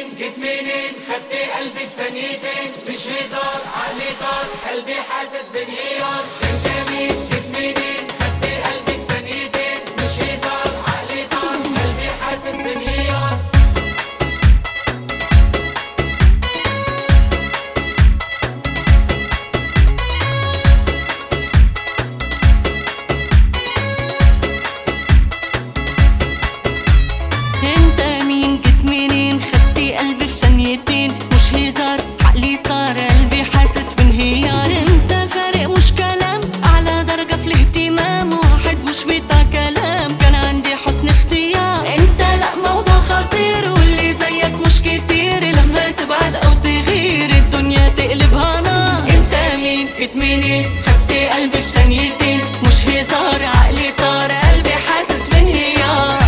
مين جيت منين خدت قلبي في ثانيتين مش هزار عقلي طار قلبي حاسس بانهيار انت مين جيت منين خدت قلبي في ثانيتين مش هزار عقلي طار قلبي حاسس بانهيار انت مين جيت منين خدتي قلبي في ثانيتين مش هزار عقلي طار قلبي حاسس بانهيار انت فارق مش كلام اعلى درجة في الاهتمام واحد مش بتاع كلام كان عندي حسن اختيار انت لا موضوع خطير واللي زيك مش كتير لما تبعد او تغير الدنيا تقلبها نار انت مين جيت منين خدتي قلبي في ثانيتين مش هزار عقلي طار قلبي حاسس بانهيار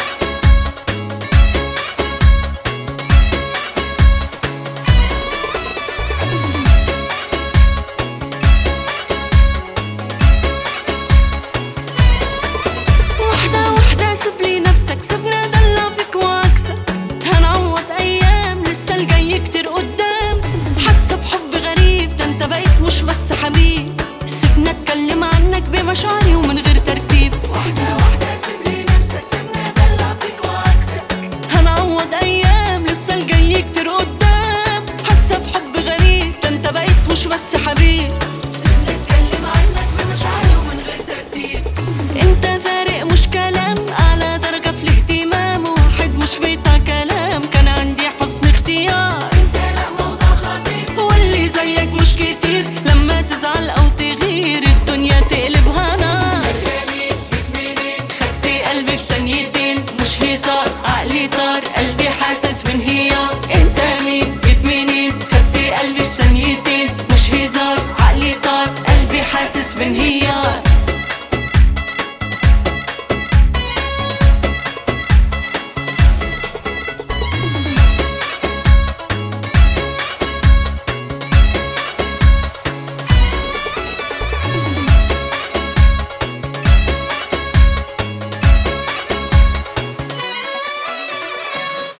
واحدة واحدة سيب لي نفسك سيبنا دلع فيك وعكسك هنعوض أيام لسه الجاي كتير قدام حاسة بحب غريب ده أنت بقيت مش بس حبيب سيبنا أتكلم عنك بمشاعري ومن غير ترتيب واحدة واحدة سيب لي نفسك سيبنا دلع فيك وعكسك هنعوض أيام لسه الجاي كتير قدام حاسة بحب غريب ده أنت بقيت مش بس حبيب سيبنا أتكلم عنك بمشاعري ومن غير ترتيب انت فارق مش كلام اعلى درجة في الاهتمام واحد مش بتاع كلام كان عندي حسن اختيار انت لا موضوع خطير واللي زيك مش كتير لما تزعل او تغير الدنيا تقلبها نار خدت قلبي في ثانيتين مش هزار عقلي طار قلبي حاسس بانهيار انت مين جيت منين خدت قلبي في ثانيتين مش هزار عقلي طار قلبي حاسس بانهيار